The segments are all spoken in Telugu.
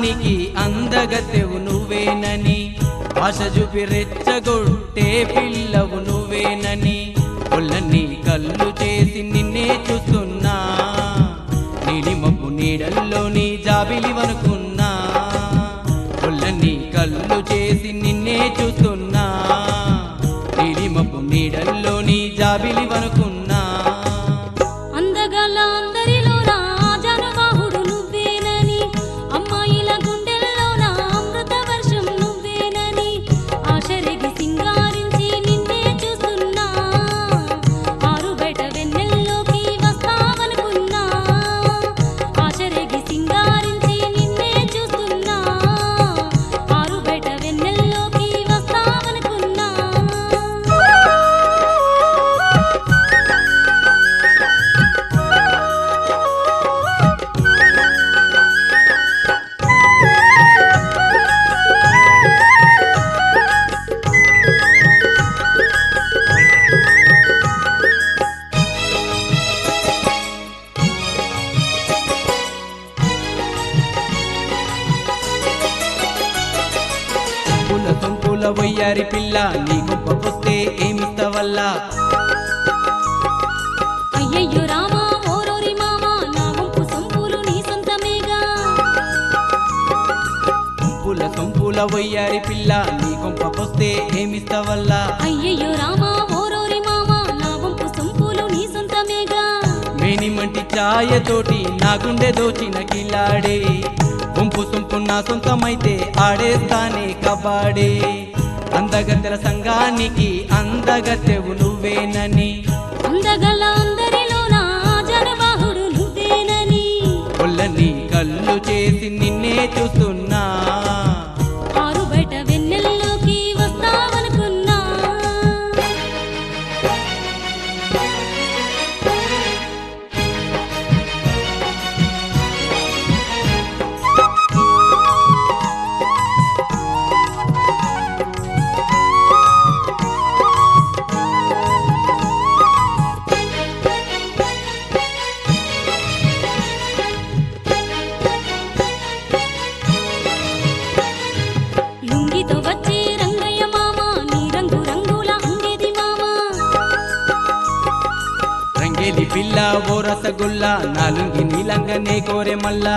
సంఘానికి అందగతెవు నువ్వేనని ఆశ చూపి రెచ్చగొట్టే పిల్లవు నువ్వేనని ఒళ్ళని కళ్ళు చేసి నిన్నే చూస్తున్నా నీలిమప్పు నీడల్లోని జాబిలివనుకున్నా ఒళ్ళని కళ్ళు చేసి నిన్నే చూస్తున్నా నీలిమప్పు నీడల్లోని జాబిలివనుకున్నా అందగల అందరిలో రాజానుబాహుడు నువ్వేనని అమ్మాయిల గుండెల్లో నా అమృత వర్షం నువ్వేనని ఆశరెగి సింగారించి నిన్నే చూస్తున్నా ఆరు బయట వెన్నెల్లోకి వస్తావనుకున్నా ఆశరెగి సింగారించి నిన్నే చూస్తున్నా ఆరు బయట వెన్నెల్లోకి వస్తావనుకున్నా పుల సొంపుల వయ్యారి పిల్ల నీ గొప్ప పొస్తే ఏమిస్తవల్లా అయ్యయ్యో రామా ఓరోరి మామా నా వంపు సొంపులు నీ సొంతమేగా పుల సొంపుల వయ్యారి పిల్ల నీ గొప్ప పొస్తే ఏమిస్తవల్లా అయ్యయ్యో రామా ఓరోరి మామా నా వంపు సొంపులు నీ సొంతమేగా మేనిమంటి ఛాయతోటి నా గుండె దోచిన కిలాడే గుంపు సొంపు నా సొంతమైతే ఆడేస్తానే కబాడే అందగత్తెల సంఘానికి అందగత్తెవు నువ్వేనని అందగల అందరిలో నా జనవాహుడు నువ్వేనని ఒళ్ళని కళ్ళు చేసి నిన్నే చూస్తున్నా ఆరు బయట వెన్నెల్లోకి వస్తావనుకున్నా లుంగితో వచ్చి రంగయ్య మామ నీ రంగు రంగుల అంగేది మామ రంగేలి పిల్ల ఓ రసగుల్ల నాలుగి నీలంగనే కోరె మల్లా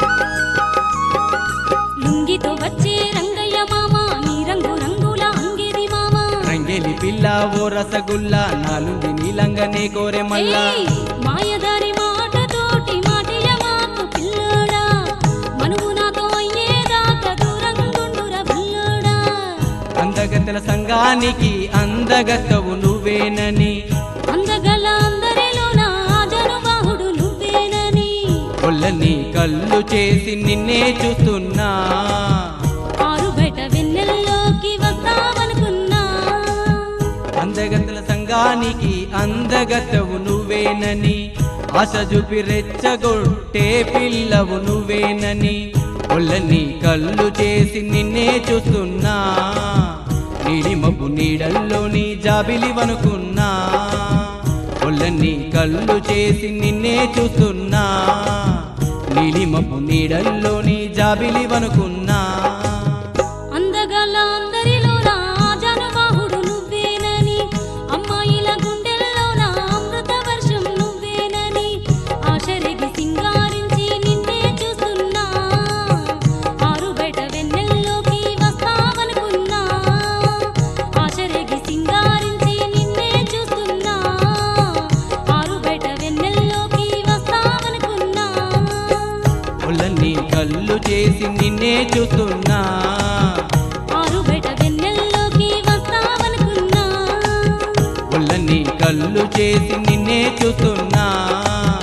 లుంగితో వచ్చి రంగయ్య మామ నీ రంగు రంగుల అంగేది మామ రంగేలి పిల్ల ఓ రసగుల్ల నాలుగి నీలంగనే కోరె మల్లా ఏయ్, మాయదారి మాటతోటి మాటియ మాకు పిల్లోడా మనువు నాతో అయ్యేదాకా దూరంగుండుర పిల్లోడా అందగత్తెల సంఘానికి అందగత్తవు నువ్వేనని అందగల అందరిలో నా జనుబాహుడు నువ్వేనని ఒళ్ళని కళ్ళు చేసి నిన్నే చూస్తున్నా ఆరు బయట వెన్నెల్లోకి వస్తావనుకున్నా అందగత్తెల సంఘానికి అందగత్తవు నువ్వేనని ఆశ చూపి రెచ్చగొట్టే పిల్లవు నువ్వేనని ఒళ్ళని కళ్ళు చేసి నిన్నే చూస్తున్నా నీలిమబ్బు నీడల్లోని జాబిలివనుకున్నా ఒళ్ళని కళ్ళు చేసి నిన్నే చూస్తున్నా నీలిమబ్బు నీడల్లోని జాబిలివనుకున్నా అందగల అందరిలో నా జనుబాహుడు నువ్వేనని అమ్మాయిల గుండెల్లో నా అమృత వర్షం నువ్వేనని ఆశరెగి సింగారించి నిన్నే చూస్తున్నా ఆరు బయట వెన్నెల్లోకి వస్తావనుకున్నా ఆశరెగి సింగారించి నిన్నే చూస్తున్నా ఆరు బయట వెన్నెల్లోకి వస్తావనుకున్నా ఒళ్ళని కళ్ళు చేసి నిన్నే చూస్తున్నా ఆరు బయట వెన్నెల్లోకి వస్తావనుకున్నా ఒళ్ళని కళ్ళు చేసి నిన్నే చూస్తున్నా